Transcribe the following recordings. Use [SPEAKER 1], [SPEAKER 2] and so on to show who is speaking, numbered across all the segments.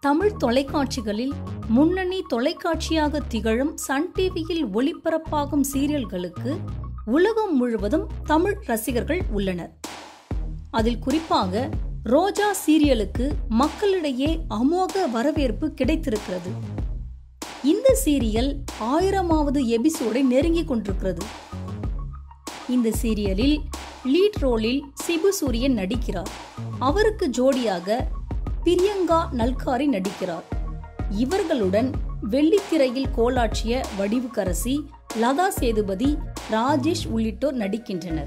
[SPEAKER 1] தமிழ் தொலைக்காட்சிகளில் முன்னணி தொலைக்காட்சியாக திகழும் சன் டிவியில் ஒளிபரப்பாகும் சீரியல்களுக்கு உலகம் முழுவதும் தமிழ் ரசிகர்கள் உள்ளனர் அதில் குறிப்பாக ரோஜா சீரியலுக்கு மக்களிடையே அமோக வரவேற்பு கிடைத்திருக்கிறது இந்த சீரியல் ஆயிரமாவது எபிசோடை நெருங்கிக் கொண்டிருக்கிறது இந்த சீரியலில் லீட் ரோலில் சிபு சூரியன் நடிக்கிறார் அவருக்கு ஜோடியாக பிரியங்கா நல்காரி நடிக்கிறார் இவர்களுடன் வெள்ளித்திரையில் கோலாட்சிய வடிவுக்கரசி லதா சேதுபதி ராஜேஷ் உள்ளிட்டோர் நடிக்கின்றனர்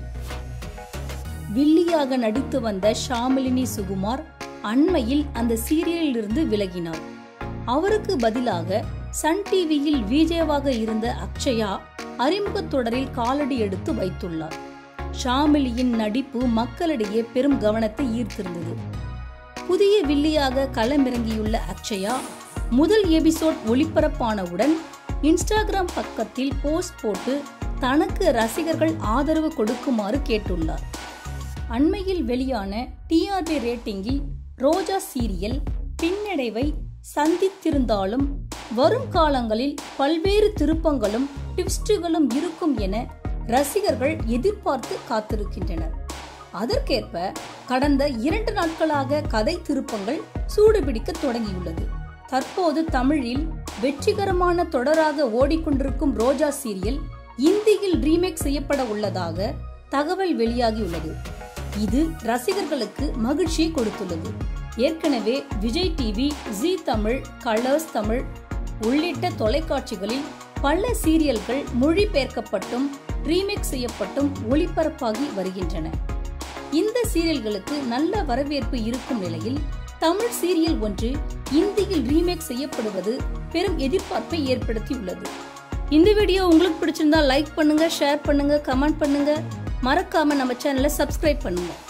[SPEAKER 1] வில்லியாக நடித்து வந்த ஷாமிலினி சுகுமார் அண்மையில் அந்த சீரியலிலிருந்து விலகினார் அவருக்கு பதிலாக சன் டிவியில் விஜேவாக இருந்த அக்ஷயா அறிமுகத் தொடரில் காலடி எடுத்து வைத்துள்ளார் ஷாமிலியின் நடிப்பு மக்களிடையே பெரும் கவனத்தை ஈர்த்திருந்தது புதிய வில்லியாக களமிறங்கியுள்ள அக்ஷயா முதல் எபிசோட் ஒளிபரப்பானவுடன் இன்ஸ்டாகிராம் பக்கத்தில் போஸ்ட் போட்டு தனக்கு ரசிகர்கள் ஆதரவு கொடுக்குமாறு கேட்டுள்ளார் அண்மையில் வெளியான டிஆர்பி ரேட்டிங்கில் ரோஜா சீரியல் பின்னடைவை சந்தித்திருந்தாலும் வரும் காலங்களில் பல்வேறு திருப்பங்களும் ட்விஸ்டுகளும் இருக்கும் என ரசிகர்கள் எதிர்பார்த்து காத்திருக்கின்றனர் அதற்கேற்ப கடந்த இரண்டு நாட்களாக கதை திருப்பங்கள் சூடுபிடிக்க தொடங்கியுள்ளது தற்போது தமிழில் வெற்றிகரமான தொடராக ஓடிக்கொண்டிருக்கும் ரோஜா சீரியல் இந்தியில் ரீமேக் செய்யப்பட உள்ளதாக தகவல் வெளியாகியுள்ளது இது ரசிகர்களுக்கு மகிழ்ச்சியை கொடுத்துள்ளது ஏற்கனவே Vijay TV Zee Tamil Colors Tamil உள்ளிட்ட தொலைக்காட்சிகளில் பல சீரியல்கள் மொழிபெயர்க்கப்பட்டும் ரீமேக் செய்யப்பட்டும் ஒளிபரப்பாகி வருகின்றன இந்த சீரியல்களுக்கு நல்ல வரவேற்பு இருக்கும் நிலையில் தமிழ் சீரியல் ஒன்று இந்தியில் ரீமேக் செய்யப்படுவது பெரும் எதிர்பார்ப்பை ஏற்படுத்தியுள்ளது இந்த வீடியோ உங்களுக்கு பிடிச்சிருந்தா லைக் பண்ணுங்க ஷேர் பண்ணுங்க கமெண்ட் பண்ணுங்க மறக்காம நம்ம சேனலை சப்ஸ்கிரைப் பண்ணுங்க